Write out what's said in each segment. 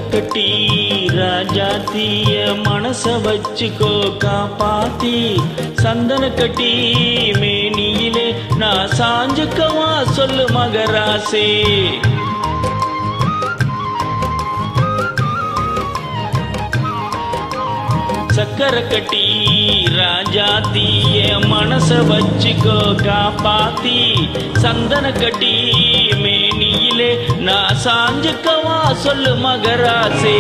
கட்டி ராஜாத்திய மனச வச்சுக்கோ காப்பாத்தி சந்தன கட்டி மேனியிலே நான் சாஞ்சுக்கவா சொல்லு மகராசே சக்கரை கட்டி ராஜாத்திய மனச வச்சுக்கோ காப்பாத்தி சந்தன கட்டி மேனியிலே நான் சாஞ்சுக்கவா சொல்லு மகராசே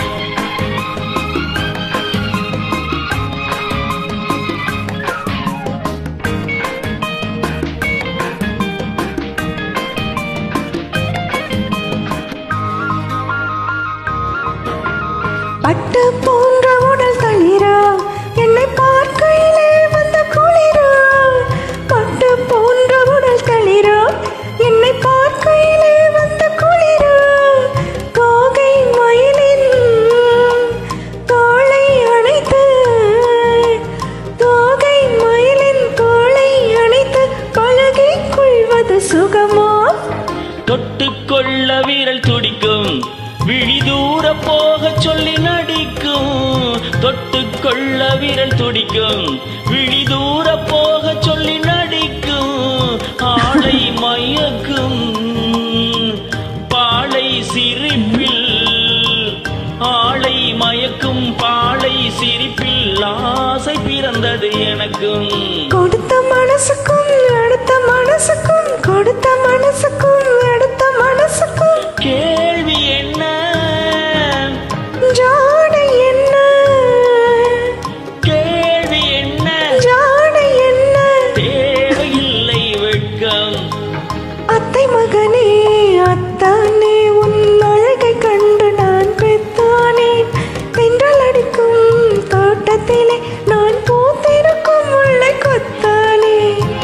பட்டு போன்ற உடல் தளிரா என்னை பார்க்கையிலே வந்த குளிரா பட்டு போன்ற உடல் தளிரா என்னை பார்க்கையிலே வந்த குளிரா தோகை மயிலின் தோளை அணைத்து தோகை மயிலின் தோளை அணைத்து பழகிக் கொள்வது சுகமா தொட்டுக்கொள்ள வீரல் துடிக்கும் விழி தூர போக சொல்லி நடிக்கும் தொட்டுக்கொள்ள வீரல் துடிக்கும் விழி தூர போக சொல்லி நடிக்கும் ஆளை மயக்கும் பாளை சிரிப்பில் ஆளை மயக்கும் பாளை சிரிப்பில் ஆசை பிறந்தது எனக்கும் கொடுத்த மனசுக்கும் அடுத்த மனசுக்கும் கொடுத்த மனசுக்கும் அடுத்த மனசுக்கும் கேள்வி என்ன ஜாடை என்ன கேள்வி என்ன ஜாடை என்ன தேவையில்லை வெட்கம் அத்தை மகனே அத்தானே உன் அழகை கண்டு நான் பெத்தானேன் தென்றல் அடிக்கும் தோட்டத்திலே நான் பூத்திருக்கும் முல்லை கொத்தானே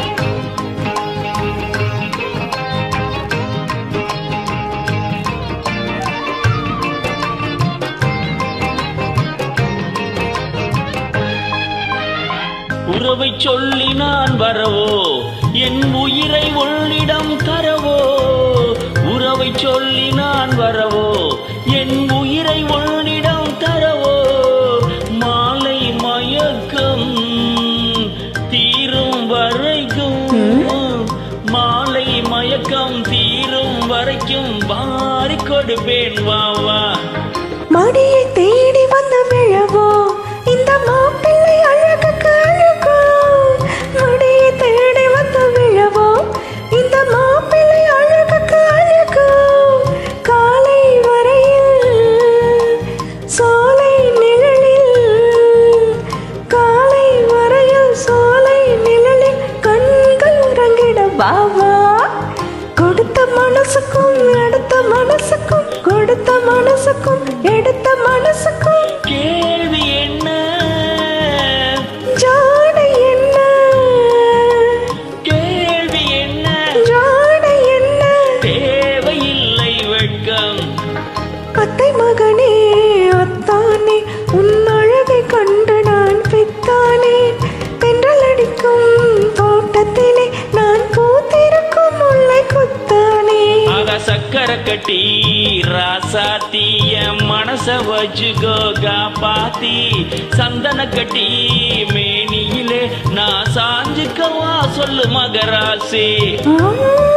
உறவை சொல்லி நான் வரவோ என் உயிரை உன்னிடம் தரவோ உறவை சொல்லி நான் வரவோ என் உயிரை உன்னிடம் தரவோ மாலை மயக்கம் தீரும் வரைக்கும் மாலை மயக்கம் தீரும் வரைக்கும் வாரி கொடுப்பேன் வா வா மடியை தேடி வந்து விழவோ இந்த மாப்பிள்ளை அழகுக்கு அழகோ மடியை தேடி வந்து விழவோ இந்த மாப்பிள்ளை அழகுக்கு அழகோ காலை வரையில் சோலை நிழலில் காலை வரையில் சோலை நிழலில் கண்கள் உறங்கிட பாவா கொடுத்த மனசுக்கும் எடுத்த மனசுக்கும் கொடுத்த மனசுக்கும் எடுத்த மனசுக்கும் கேள்வி என்ன ஜாடை என்ன கேள்வி என்ன ஜாடை என்ன தேவையில்லை வெட்கம் அத்தை மகனே அத்தானே உன் அழகை கண்டு நான் பித்தானேன் தென்றல் அடிக்கும் தோட்டத்திலே நான் பூத்திருக்கும் முல்லை குத்தானே ஆக சக்கரை கட்டி ராசாத்திய மனச வச்சுக்கோ காப்பாத்தி சந்தன கட்டி மேனியிலே நான் சாஞ்சுக்கவா சொல்லு மகராசி ஆ